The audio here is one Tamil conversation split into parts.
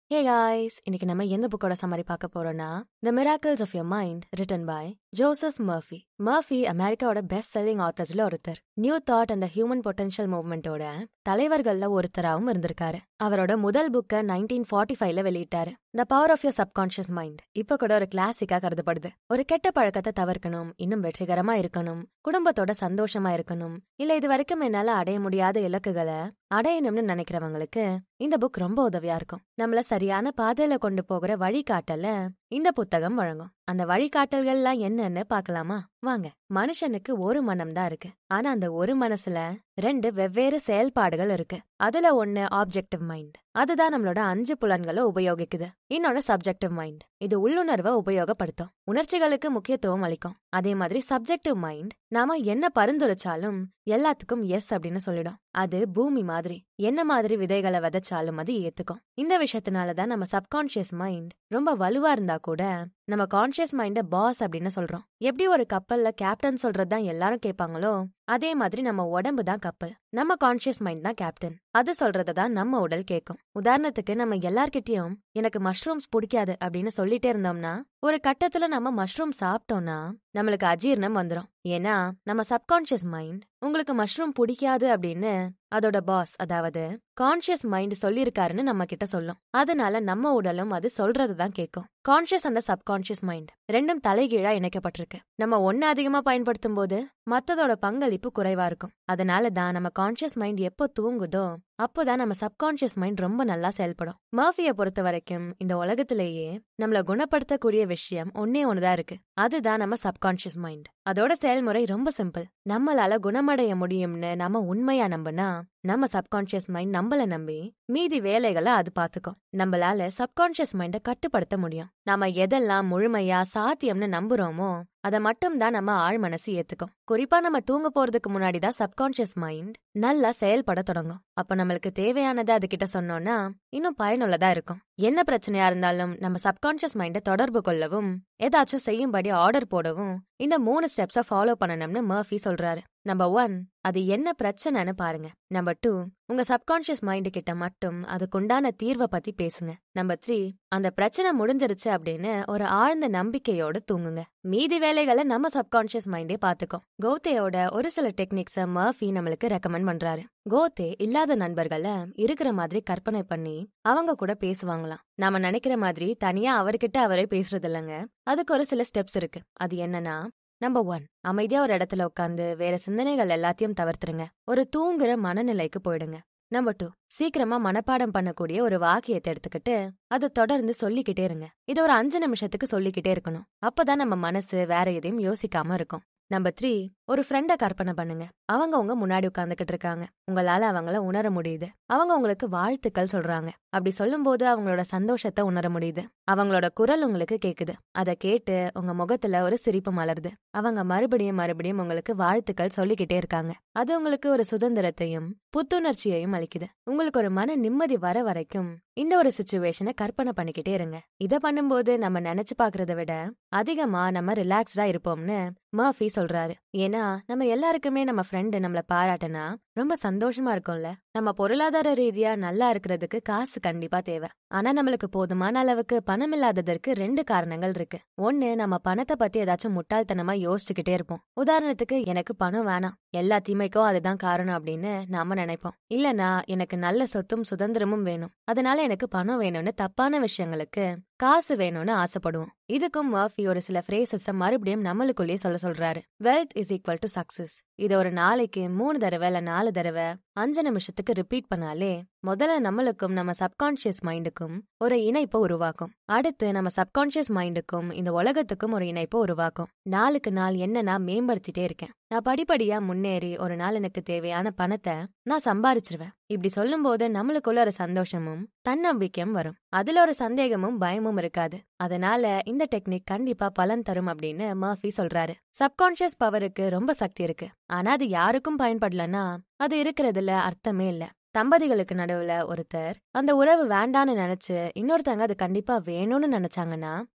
ஹே காய்ஸ் இன்னைக்கு நம்ம எந்த புக்கோட சம்மரி பார்க்க போறோம்னா the miracles of your mind written by Joseph Murphy Murphy அமெரிக்காவோட பெஸ்ட் செல்லிங் ஆத்தர்ஸ்ல ஒருத்தர் நியூ தாட் அந்த ஹியூமன் பொட்டன்ஷியல் மூவ்மெண்டோட தலைவர்கள்ல ஒருத்தராகவும் இருந்திருக்காரு அவரோட முதல் புக்கை நைன்டீன் ஃபார்ட்டி ஃபைவ்ல வெளியிட்டாரு the power of your subconscious mind இப்ப கூட ஒரு கிளாசிக்கா கருதப்படுது ஒரு கெட்ட பழக்கத்தை தவிர்க்கணும் இன்னும் வெற்றிகரமா இருக்கணும் குடும்பத்தோட சந்தோஷமா இருக்கணும் இல்ல இது வரைக்கும் என்னால அடைய முடியாத இலக்குகளை அடையணும்னு நினைக்கிறவங்களுக்கு இந்த புக் ரொம்ப உதவியா இருக்கும் நம்மள சரியான பாதையில கொண்டு போகிற வழிகாட்டல இந்த புத்தகம் வழங்கும் அந்த வழிகாட்டல்கள்லாம் என்னன்னு பார்க்கலாமா வாங்க மனுஷனுக்கு ஒரு மனம் தான் இருக்கு ஆனா அந்த ஒரு மனசுல ரெண்டு வெவ்வேறு செயல்பாடுகள் இருக்கு அதுல ஒண்ணு ஆப்ஜெக்டிவ் மைண்ட் அதுதான் நம்மளோட அஞ்சு புலன்களை உபயோகிக்குது இன்னொன்னு சப்ஜெக்டிவ் மைண்ட் இது உள்ளுணர்வை உபயோகப்படுத்தும் உணர்ச்சிகளுக்கு முக்கியத்துவம் அளிக்கும் அதே மாதிரி சப்ஜெக்டிவ் மைண்ட் நாம என்ன பரிந்துரைச்சாலும் எல்லாத்துக்கும் எஸ் அப்படின்னு சொல்லிடும் அது பூமி மாதிரி என்ன மாதிரி விதைகளை விதைச்சாலும் அது ஏத்துக்கும் இந்த விஷயத்தினாலதான் நம்ம சப்கான்ஷியஸ் மைண்ட் ரொம்ப வலுவா இருந்தா கூட நம்ம கான்ஷியஸ் மைண்ட பாஸ் அப்படின்னு சொல்றோம் எப்படி ஒரு கப்பல்ல கேப்டன் சொல்றதுதான் எல்லாரும் கேட்பாங்களோ அதே மாதிரி நம்ம உடம்பு தான் கப்பல் நம்ம கான்ஷியஸ் மைண்ட் தான் கேப்டன் அது சொல்றதை தான் நம்ம உடல் கேட்கும் உதாரணத்துக்கு நம்ம எல்லார்கிட்டயும் எனக்கு மஷ்ரூம்ஸ் பிடிக்காது அப்படின்னு சொல்லிட்டே இருந்தோம்னா ஒரு கட்டத்துல நம்ம மஷ்ரூம் சாப்பிட்டோம்னா நம்மளுக்கு அஜீர்ணம் வந்துடும் ஏன்னா நம்ம சப்கான்ஷியஸ் மைண்ட் உங்களுக்கு மஷ்ரூம் பிடிக்காது அப்படின்னு அதோட பாஸ் அதாவது கான்ஷியஸ் மைண்ட் சொல்லியிருக்காருன்னு நம்ம கிட்ட சொல்லும் அதனால நம்ம உடலும் அது சொல்றது தான் கேட்கும் கான்ஷியஸ் அந்த சப்கான்ஷியஸ் மைண்ட் ரெண்டும் தலைகீழா இணைக்கப்பட்டிருக்கு நம்ம ஒன்னு அதிகமா பயன்படுத்தும் போது மத்ததோட பங்களிப்பு குறைவா இருக்கும் அதனால தான் நம்ம கான்ஷியஸ் மைண்ட் எப்போ தூங்குதோ அப்போதான் நம்ம சப்கான்ஷியஸ் மைண்ட் ரொம்ப நல்லா செயல்படும் மர்ஃபிய பொறுத்த வரைக்கும் இந்த உலகத்திலேயே நம்மள குணப்படுத்தக்கூடிய விஷயம் ஒன்னே ஒண்ணுதான் இருக்கு அதுதான் நம்ம சப்கான்ஷியஸ் மைண்ட் அதோட செயல்முறை ரொம்ப சிம்பிள் நம்மளால குணமடைய முடியும்னு நம்ம உண்மையா நம்பினா நம்ம சப்கான்ஷியஸ் மைண்ட் நம்மள நம்பி மீதி வேலைகளை அது பாத்துக்கும் நம்மளால சப்கான்ஷியஸ் மைண்ட கட்டுப்படுத்த முடியும் நாம எதெல்லாம் முழுமையா சாத்தியம்னு நம்புறோமோ அதை மட்டும் தான் நம்ம ஆழ் மனசு ஏத்துக்கும் குறிப்பா நம்ம தூங்க போறதுக்கு முன்னாடி தான் சப்கான்ஷியஸ் மைண்ட் நல்லா செயல்பட தொடங்கும் அப்ப நம்மளுக்கு தேவையானதை அது கிட்ட சொன்னோம்னா இன்னும் பயனுள்ளதா இருக்கும் என்ன பிரச்சனையா இருந்தாலும் நம்ம சப்கான்ஷியஸ் மைண்ட தொடர்பு கொள்ளவும் ஏதாச்சும் செய்யும்படி ஆர்டர் போடவும் இந்த மூணு ஸ்டெப்ஸை ஃபாலோ பண்ணணும்னு மர்ஃபி சொல்றாரு நம்பர் ஒன் அது என்ன பிரச்சனைன்னு பாருங்க நம்பர் டூ உங்க சப்கான்ஷியஸ் மைண்டு கிட்ட மட்டும் அதுக்குண்டான தீர்வை பத்தி பேசுங்க நம்பர் த்ரீ அந்த பிரச்சனை முடிஞ்சிருச்சு அப்படின்னு ஒரு ஆழ்ந்த நம்பிக்கையோட தூங்குங்க மீதி வேலைகளை நம்ம சப்கான்ஷியஸ் மைண்டே பாத்துக்கும் கோத்தேயோட ஒரு சில டெக்னிக்ஸ மர்ஃபி நம்மளுக்கு ரெக்கமெண்ட் பண்றாரு கோத்தே இல்லாத நண்பர்களை இருக்கிற மாதிரி கற்பனை பண்ணி அவங்க கூட பேசுவாங்களாம் நாம நினைக்கிற மாதிரி தனியா அவர்கிட்ட அவரே பேசுறது இல்லைங்க அதுக்கு ஒரு சில ஸ்டெப்ஸ் இருக்கு அது என்னன்னா நம்பர் ஒன் அமைதியா ஒரு இடத்துல உட்காந்து வேற சிந்தனைகள் எல்லாத்தையும் தவிர்த்துருங்க ஒரு தூங்குற மனநிலைக்கு போயிடுங்க நம்பர் டூ சீக்கிரமா மனப்பாடம் பண்ணக்கூடிய ஒரு வாக்கியத்தை எடுத்துக்கிட்டு அதை தொடர்ந்து சொல்லிக்கிட்டே இருங்க இது ஒரு அஞ்சு நிமிஷத்துக்கு சொல்லிக்கிட்டே இருக்கணும் அப்பதான் நம்ம மனசு வேற எதையும் யோசிக்காம இருக்கும் நம்பர் த்ரீ ஒரு ஃப்ரெண்ட கற்பனை பண்ணுங்க அவங்க உங்க முன்னாடி உட்காந்துக்கிட்டு இருக்காங்க உங்களால அவங்கள உணர முடியுது அவங்க உங்களுக்கு வாழ்த்துக்கள் சொல்றாங்க அப்படி சொல்லும்போது அவங்களோட சந்தோஷத்தை உணர முடியுது அவங்களோட குரல் உங்களுக்கு கேக்குது அதை கேட்டு உங்க முகத்துல ஒரு சிரிப்பு மலருது அவங்க மறுபடியும் மறுபடியும் உங்களுக்கு வாழ்த்துக்கள் சொல்லிக்கிட்டே இருக்காங்க அது உங்களுக்கு ஒரு சுதந்திரத்தையும் புத்துணர்ச்சியையும் அளிக்குது உங்களுக்கு ஒரு மன நிம்மதி வர வரைக்கும் இந்த ஒரு சுச்சுவேஷனை கற்பனை பண்ணிக்கிட்டே இருங்க இத பண்ணும்போது நம்ம நினைச்சு பாக்குறத விட அதிகமா நம்ம ரிலாக்ஸ்டா இருப்போம்னு மர்ஃபி சொல்றாரு ஏன்னா நம்ம எல்லாருக்குமே நம்ம ஃப்ரெண்டு நம்மள பாராட்டனா ரொம்ப சந்தோஷமா இருக்கும்ல நம்ம பொருளாதார ரீதியா நல்லா இருக்கிறதுக்கு காசு கண்டிப்பா தேவை ஆனா நம்மளுக்கு போதுமான அளவுக்கு பணம் இல்லாததற்கு ரெண்டு காரணங்கள் இருக்கு ஒண்ணு நம்ம பணத்தை பத்தி ஏதாச்சும் முட்டாள்தனமா யோசிச்சுக்கிட்டே இருப்போம் உதாரணத்துக்கு எனக்கு பணம் வேணாம் எல்லா தீமைக்கும் அதுதான் காரணம் அப்படின்னு நாம நினைப்போம் இல்லனா எனக்கு நல்ல சொத்தும் சுதந்திரமும் வேணும் அதனால எனக்கு பணம் வேணும்னு தப்பான விஷயங்களுக்கு காசு வேணும்னு ஆசைப்படுவோம் இதுக்கும் மர்ஃபி ஒரு சில ஃப்ரேசஸ மறுபடியும் நம்மளுக்குள்ளேயே சொல்ல சொல்றாரு wealth is equal to success இத ஒரு நாளைக்கு மூணு தடவை இல்ல நாலு தடவை அஞ்சு நிமிஷத்துக்கு ரிப்பீட் பண்ணாலே முதல்ல நம்மளுக்கும் நம்ம சப்கான்ஷியஸ் மைண்டுக்கும் ஒரு இணைப்பை உருவாக்கும் அடுத்து நம்ம சப்கான்ஷியஸ் மைண்டுக்கும் இந்த உலகத்துக்கும் ஒரு இணைப்பை உருவாக்கும் நாளுக்கு நாள் என்ன நான் மேம்படுத்திட்டே இருக்கேன் நான் படிப்படியா முன்னேறி ஒரு நாள் எனக்கு தேவையான பணத்தை நான் சம்பாரிச்சிருவேன் இப்படி சொல்லும்போது நம்மளுக்குள்ள ஒரு சந்தோஷமும் தன்னம்பிக்கையும் வரும் அதுல ஒரு சந்தேகமும் பயமும் இருக்காது அதனால இந்த டெக்னிக் கண்டிப்பா பலன் தரும் அப்படின்னு மர்ஃபி சொல்றாரு சப்கான்ஷியஸ் பவருக்கு ரொம்ப சக்தி இருக்கு ஆனா அது யாருக்கும் பயன்படலன்னா அது இருக்கிறதுல அர்த்தமே இல்ல தம்பதிகளுக்கு நடுவுல ஒருத்தர் அந்த உறவு வேண்டான்னு நினைச்சு இன்னொருத்தங்க அது கண்டிப்பா வேணும்னு நினைச்சாங்கன்னா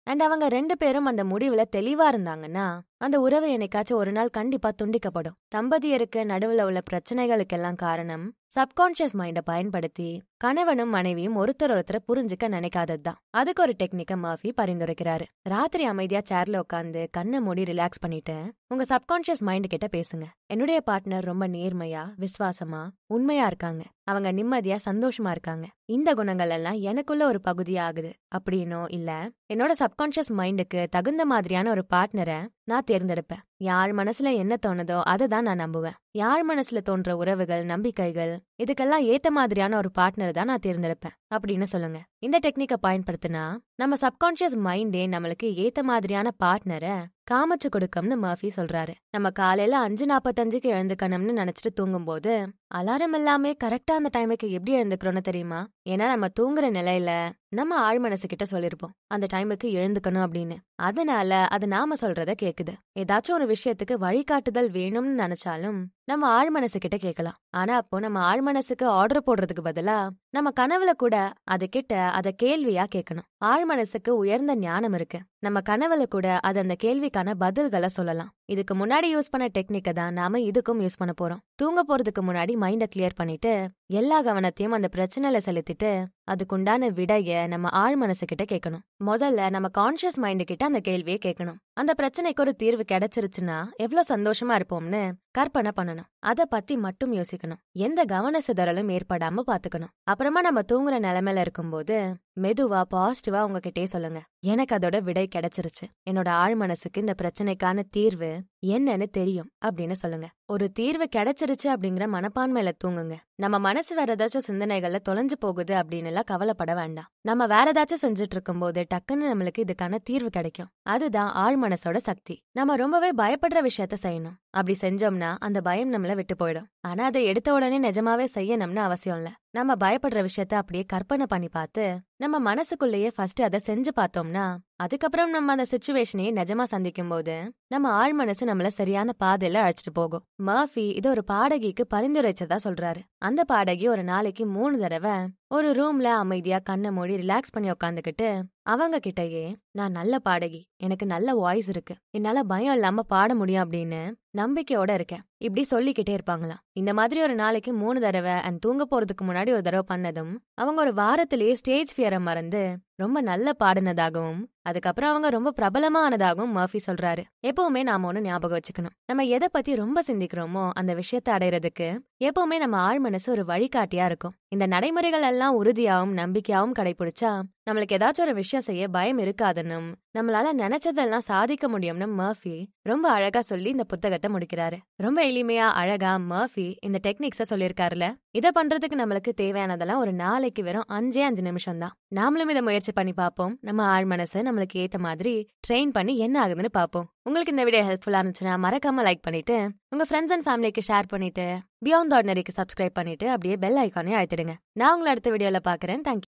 அண்ட் அவங்க ரெண்டு பேரும் அந்த முடிவுல தெளிவா இருந்தாங்கன்னா அந்த உறவு என்னைக்காச்சும் ஒரு நாள் கண்டிப்பா துண்டிக்கப்படும் தம்பதியருக்கு நடுவுல உள்ள பிரச்சனைகளுக்கெல்லாம் காரணம் சப்கான்ஷியஸ் மைண்டை பயன்படுத்தி கணவனும் மனைவியும் ஒருத்தர் ஒருத்தரை புரிஞ்சுக்க நினைக்காதது தான் அதுக்கு ஒரு டெக்னிக்க மர்ஃபி பரிந்துரைக்கிறாரு ராத்திரி அமைதியா சேர்ல உட்காந்து கண்ணை மூடி ரிலாக்ஸ் பண்ணிட்டு உங்க சப்கான்ஷியஸ் மைண்ட் கிட்ட பேசுங்க என்னுடைய பார்ட்னர் ரொம்ப நேர்மையா விசுவாசமா உண்மையா இருக்காங்க அவங்க நிம்மதியா சந்தோஷமா இருக்காங்க இந்த குணங்கள் எல்லாம் எனக்குள்ள ஒரு பகுதி ஆகுது அப்படின்னோ இல்ல என்னோட சப்கான்ஷியஸ் மைண்டுக்கு தகுந்த மாதிரியான ஒரு பார்ட்னரை நான் தேர்ந்தெடுப்பேன் யார் மனசுல என்ன தோணுதோ அதை தான் நான் நம்புவேன் யார் மனசுல தோன்ற உறவுகள் நம்பிக்கைகள் இதுக்கெல்லாம் ஏத்த மாதிரியான ஒரு பார்ட்னர் தான் நான் தேர்ந்தெடுப்பேன் அப்படின்னு சொல்லுங்க இந்த டெக்னிக்கை பயன்படுத்தினா நம்ம சப்கான்ஷியஸ் மைண்டே நம்மளுக்கு ஏத்த மாதிரியான பார்ட்னரை காமச்சு கொடுக்கும்னு மர்ஃபி சொல்றாரு நம்ம காலையில அஞ்சு நாப்பத்தஞ்சுக்கு எழுந்துக்கணும்னு நினைச்சிட்டு தூங்கும்போது அலாரம் எல்லாமே கரெக்டா அந்த டைமுக்கு எப்படி எழுந்துக்கிறோன்னு தெரியுமா ஏன்னா நம்ம தூங்குற நிலையில நம்ம ஆழ் மனசு கிட்ட சொல்லிருப்போம் அந்த டைமுக்கு எழுந்துக்கணும் அப்படின்னு அதனால அது நாம சொல்றத கேக்குது ஏதாச்சும் ஒரு விஷயத்துக்கு வழிகாட்டுதல் வேணும்னு நினைச்சாலும் நம்ம ஆழ் மனசு கிட்ட கேட்கலாம் ஆனா அப்போ நம்ம ஆழ் மனசுக்கு ஆர்டர் போடுறதுக்கு பதிலா நம்ம கனவுல கூட அது கிட்ட அத கேள்வியா கேட்கணும் ஆழ் மனசுக்கு உயர்ந்த ஞானம் இருக்கு நம்ம கனவுல கூட அது அந்த கேள்விக்கான பதில்களை சொல்லலாம் இதுக்கு முன்னாடி யூஸ் பண்ண டெக்னிக்கை தான் நாம இதுக்கும் யூஸ் பண்ண போறோம் தூங்க போறதுக்கு முன்னாடி மைண்ட கிளியர் பண்ணிட்டு எல்லா கவனத்தையும் அந்த பிரச்சனையில செலுத்திட்டு அதுக்குண்டான விடைய நம்ம ஆழ் மனசு கிட்ட கேட்கணும் முதல்ல நம்ம கான்ஷியஸ் மைண்டு கிட்ட அந்த கேள்வியை கேட்கணும் அந்த பிரச்சனைக்கு ஒரு தீர்வு கிடைச்சிருச்சுன்னா எவ்வளவு சந்தோஷமா இருப்போம்னு கற்பனை பண்ணணும் அத பத்தி மட்டும் யோசிக்கணும் எந்த கவன சிதறலும் ஏற்படாம பாத்துக்கணும் அப்புறமா நம்ம தூங்குற நிலைமையில இருக்கும்போது மெதுவா பாசிட்டிவா உங்ககிட்டயே சொல்லுங்க எனக்கு அதோட விடை கிடைச்சிருச்சு என்னோட ஆழ் மனசுக்கு இந்த பிரச்சனைக்கான தீர்வு என்னன்னு தெரியும் அப்படின்னு சொல்லுங்க ஒரு தீர்வு கிடைச்சிருச்சு அப்படிங்கிற மனப்பான்மையில தூங்குங்க நம்ம மனசு வேற ஏதாச்சும் சிந்தனைகள்ல தொலைஞ்சு போகுது அப்படின்னு எல்லாம் கவலைப்பட வேண்டாம் நம்ம வேற ஏதாச்சும் செஞ்சுட்டு இருக்கும்போது டக்குன்னு நம்மளுக்கு இதுக்கான தீர்வு கிடைக்கும் அதுதான் ஆழ் மனசோட சக்தி நம்ம ரொம்பவே பயப்படுற விஷயத்த செய்யணும் அப்படி செஞ்சோம்னா அந்த பயம் நம்மள விட்டு போயிடும் ஆனா அதை எடுத்த உடனே நிஜமாவே செய்யணும்னு அவசியம் இல்ல நம்ம பயப்படுற விஷயத்த அப்படியே கற்பனை பண்ணி பார்த்து நம்ம மனசுக்குள்ளேயே ஃபர்ஸ்ட் அதை செஞ்சு பார்த்தோம்னா அதுக்கப்புறம் நம்ம அந்த சுச்சுவேஷனையே நிஜமா சந்திக்கும் போது நம்ம ஆழ் மனசு நம்மள சரியான பாதையில அழைச்சிட்டு போகும் மர்ஃபி இது ஒரு பாடகிக்கு பரிந்துரைச்சதா சொல்றாரு அந்த பாடகி ஒரு நாளைக்கு மூணு தடவை ஒரு ரூம்ல அமைதியா கண்ணை மூடி ரிலாக்ஸ் பண்ணி உட்காந்துக்கிட்டு அவங்க கிட்டயே நான் நல்ல பாடகி எனக்கு நல்ல வாய்ஸ் இருக்கு என்னால பயம் இல்லாம பாட முடியும் அப்படின்னு நம்பிக்கையோட இருக்கேன் இப்படி சொல்லிக்கிட்டே இருப்பாங்களாம் இந்த மாதிரி ஒரு நாளைக்கு மூணு தடவை அண்ட் தூங்க போறதுக்கு முன்னாடி ஒரு தடவை பண்ணதும் அவங்க ஒரு வாரத்திலேயே ஸ்டேஜ் ஃபியரை மறந்து ரொம்ப நல்ல பாடினதாகவும் அதுக்கப்புறம் அவங்க ரொம்ப பிரபலமா ஆனதாகவும் மர்ஃபி சொல்றாரு எப்பவுமே நாம ஒண்ணு ஞாபகம் வச்சுக்கணும் நம்ம எதை பத்தி ரொம்ப சிந்திக்கிறோமோ அந்த விஷயத்தை அடையறதுக்கு எப்பவுமே நம்ம ஆழ் மனசு ஒரு வழிகாட்டியா இருக்கும் இந்த நடைமுறைகள் எல்லாம் உறுதியாவும் நம்பிக்கையாவும் கடைபிடிச்சா நம்மளுக்கு ஏதாச்சும் ஒரு விஷயம் செய்ய பயம் இருக்காதுன்னும் நம்மளால நினைச்சதெல்லாம் சாதிக்க முடியும்னு மர்ஃபி ரொம்ப அழகா சொல்லி இந்த புத்தகத்தை முடிக்கிறாரு ரொம்ப எளிமையா அழகா மர்ஃபி இந்த டெக்னிக்ஸ சொல்லியிருக்காருல இதை பண்றதுக்கு நம்மளுக்கு தேவையானதெல்லாம் ஒரு நாளைக்கு வெறும் அஞ்சே அஞ்சு நிமிஷம் தான் நாமளும் இதை முயற்சி பண்ணி பார்ப்போம் நம்ம ஆழ் மனசை நம்மளுக்கு ஏத்த மாதிரி ட்ரெயின் பண்ணி என்ன ஆகுதுன்னு பார்ப்போம் உங்களுக்கு இந்த வீடியோ ஹெல்ப்ஃபுல்லா இருந்துச்சுன்னா மறக்காம லைக் பண்ணிட்டு உங்க ஃப்ரெண்ட்ஸ் அண்ட் ஃபேமிலிக்கு ஷேர் பண்ணிட்டு பியாண்ட் ஆர்டினரிக்கு சப்ஸ்கிரைப் பண்ணிட்டு அப்படியே பெல் ஐக்கானே அழுத்திடுங்க நான் உங்களை அடுத்த வீடியோல பாக்குறேன் தேங்க்யூ